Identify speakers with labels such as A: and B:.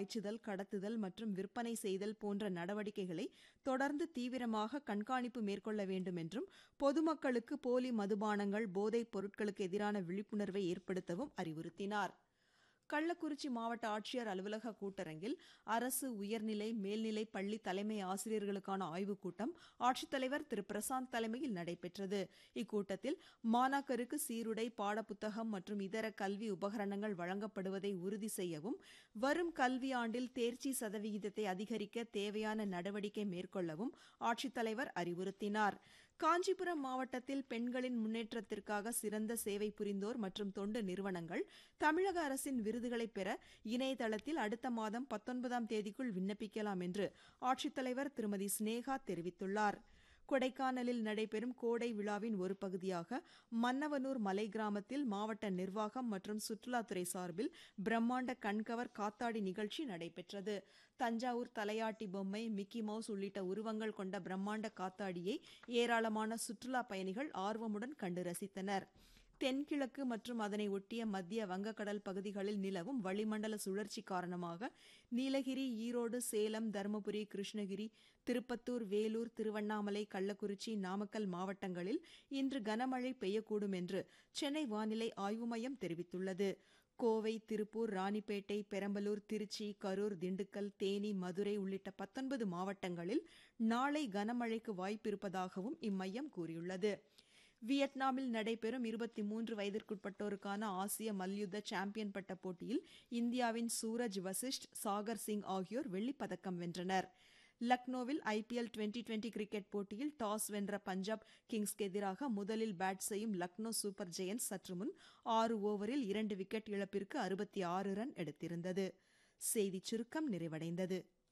A: காய்ச்சுதல் கடத்துதல் மற்றும் விற்பனை செய்தல் போன்ற நடவடிக்கைகளை தொடர்ந்து தீவிரமாக கண்காணிப்பு மேற்கொள்ள வேண்டும் என்றும் பொதுமக்களுக்கு போலி மதுபானங்கள் போதைப் பொருட்களுக்கு எதிரான விழிப்புணர்வை ஏற்படுத்தவும் அறிவுறுத்தினார் கள்ளக்குறிச்சி மாவட்ட ஆட்சியர் அலுவலக கூட்டரங்கில் அரசு உயர்நிலை மேல்நிலை பள்ளி தலைமை ஆசிரியர்களுக்கான ஆய்வுக் கூட்டம் ஆட்சித்தலைவர் திரு பிரசாந்த் தலைமையில் நடைபெற்றது இக்கூட்டத்தில் மாணாக்கருக்கு சீருடை பாடப்புத்தகம் மற்றும் இதர கல்வி உபகரணங்கள் வழங்கப்படுவதை உறுதி செய்யவும் வரும் கல்வியாண்டில் தேர்ச்சி சதவிகிதத்தை அதிகரிக்க தேவையான நடவடிக்கை மேற்கொள்ளவும் ஆட்சித்தலைவர் அறிவுறுத்தினார் காஞ்சிபுரம் மாவட்டத்தில் பெண்களின் முன்னேற்றத்திற்காக சிறந்த சேவை புரிந்தோர் மற்றும் தொண்டு நிறுவனங்கள் தமிழக அரசின் விருதுகளை பெற இணையதளத்தில் அடுத்த மாதம் பத்தொன்பதாம் தேதிக்குள் விண்ணப்பிக்கலாம் என்று ஆட்சித்தலைவர் திருமதி ஸ்னேகா தெரிவித்துள்ளார் கொடைக்கானலில் நடைபெறும் கோடை விழாவின் ஒரு பகுதியாக மன்னவனூர் மலை கிராமத்தில் மாவட்ட நிர்வாகம் மற்றும் சுற்றுலாத்துறை சார்பில் பிரம்மாண்ட கண்கவர் காத்தாடி நிகழ்ச்சி நடைபெற்றது தஞ்சாவூர் தலையாட்டி பொம்மை மிக்கி மவுஸ் உள்ளிட்ட உருவங்கள் கொண்ட பிரம்மாண்ட காத்தாடியை ஏராளமான சுற்றுலா பயணிகள் ஆர்வமுடன் கண்டு ரசித்தனர் தென்கிழக்கு மற்றும் அதனை ஒட்டிய மத்திய வங்கக்கடல் பகுதிகளில் நிலவும் வளிமண்டல சுழற்சி காரணமாக நீலகிரி ஈரோடு சேலம் தருமபுரி கிருஷ்ணகிரி திருப்பத்தூர் வேலூர் திருவண்ணாமலை கள்ளக்குறிச்சி நாமக்கல் மாவட்டங்களில் இன்று கனமழை பெய்யக்கூடும் என்று சென்னை வானிலை ஆய்வு மையம் தெரிவித்துள்ளது கோவை திருப்பூர் ராணிப்பேட்டை பெரம்பலூர் திருச்சி கரூர் திண்டுக்கல் தேனி மதுரை உள்ளிட்ட பத்தொன்பது மாவட்டங்களில் நாளை கனமழைக்கு வாய்ப்பிருப்பதாகவும் இம்மையம் கூறியுள்ளது வியட்நாமில் நடைபெறும் இருபத்தி மூன்று வயதிற்குட்பட்டோருக்கான ஆசிய மல்யுத்த சாம்பியன் பட்ட போட்டியில் இந்தியாவின் சூரஜ் வசிஷ்ட் சாகர் சிங் ஆகியோர் வெள்ளிப்பதக்கம் வென்றனர் லக்னோவில் ஐபிஎல் டுவெண்டி டுவெண்டி கிரிக்கெட் போட்டியில் டாஸ் வென்ற பஞ்சாப் கிங்ஸ்க்கு எதிராக முதலில் பேட் செய்யும் லக்னோ சூப்பர் ஜெயன்ஸ் சற்று முன் ஆறு ஓவரில் இரண்டு விக்கெட் இழப்பிற்கு அறுபத்தி ஆறு ரன் எடுத்திருந்தது செய்திச் சுருக்கம் நிறைவடைந்தது